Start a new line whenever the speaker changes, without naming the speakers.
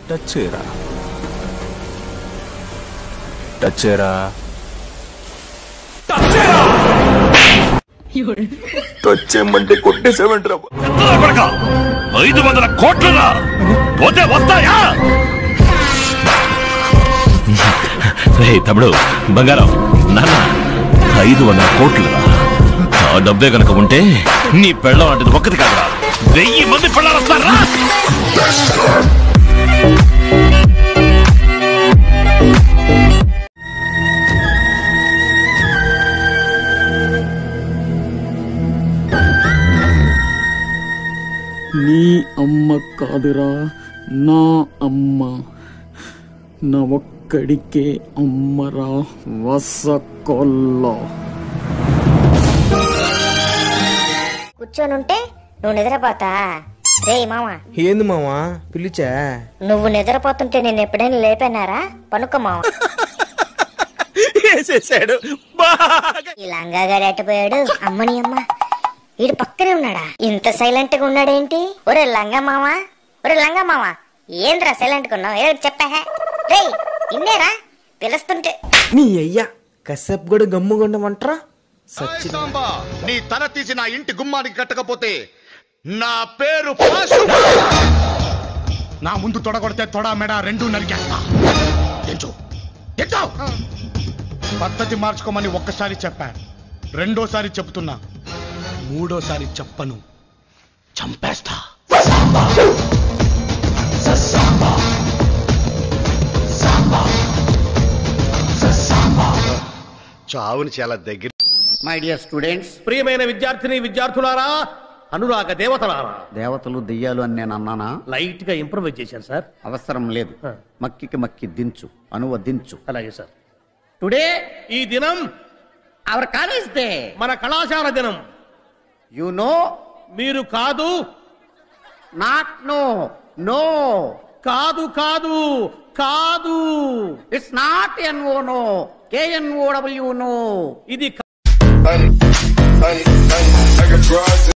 touch చేయరా touch చేయరా touch చేయమంటే కొట్టేసేమంటారా
ఎత్తరా కొడక ఐదు వందల కోట్లురా పోతే వస్తాయా రే తమ్ముడు బంగారం నాన్న ఐదు వందల కోట్లురా ఆ డబ్బే కనుక ఉంటే నీ పెళ్ళం అంటే ఒక్కటి కాదురా వెయ్యి మంది పెళ్ళాలు వస్తారా
నీ అమ్మ కాదురా నా అమ్మ నా ఒక్కడికే అమ్మరా వసకొల్లో
కూర్చొనుంటే నువ్వు నిద్రపోతా రే మామ
ఏంది మావా పిలిచా
నువ్వు నిద్రపోతుంటే నేను ఎప్పుడైనా లేపన్నారా పనుకో మామ
వేసేసాడు
ఈ లంగాగాడు ఎట్టపోయాడు అమ్మని అమ్మ వీడు పక్కనే ఉన్నాడా ఇంత సైలెంట్ గా ఉన్నాడేంటి ఒరే లంగా మామ ఒరే లంగా మామ ఏంద్రా సైలెంట్ గా ఉన్నావు ఏదో చెప్పా రే ఇన్నేరా పిలుస్తుంటే
నీ అయ్యా కశ్యప్ కూడా గమ్ముగుండమంటరా సచ్చి
సాంబా నీ తల తీసి నా ఇంటి గుమ్మానికి కట్టకపోతే నా పేరు పాసు నా ముందు తొడగొడితే తొడ మెడ రెండు నరికేస్తా ఎంచు ఎంచు పద్ధతి మార్చుకోమని ఒక్కసారి చెప్పా రెండోసారి చెప్తున్నా మూడోసారి చెప్పను చంపేస్తా చావుని చాలా దగ్గర
మై డియర్ స్టూడెంట్స్
ప్రియమైన విద్యార్థిని విద్యార్థులారా అనురాగ దేవతలారా
దేవతలు దెయ్యాలు అని నేను అన్నానా
లైట్ గా ఇంప్రూవైజ్ చేశాను సార్
అవసరం లేదు మక్కికి మక్కి దించు అనువదించు
అలాగే సార్
టుడే
ఈ దినం
అవర్ కాలేజ్ డే
మన కళాశాల దినం
యు నో
మీరు కాదు
నాట్ నో నో
కాదు కాదు కాదు
it's not N O no K N O W no
ఇది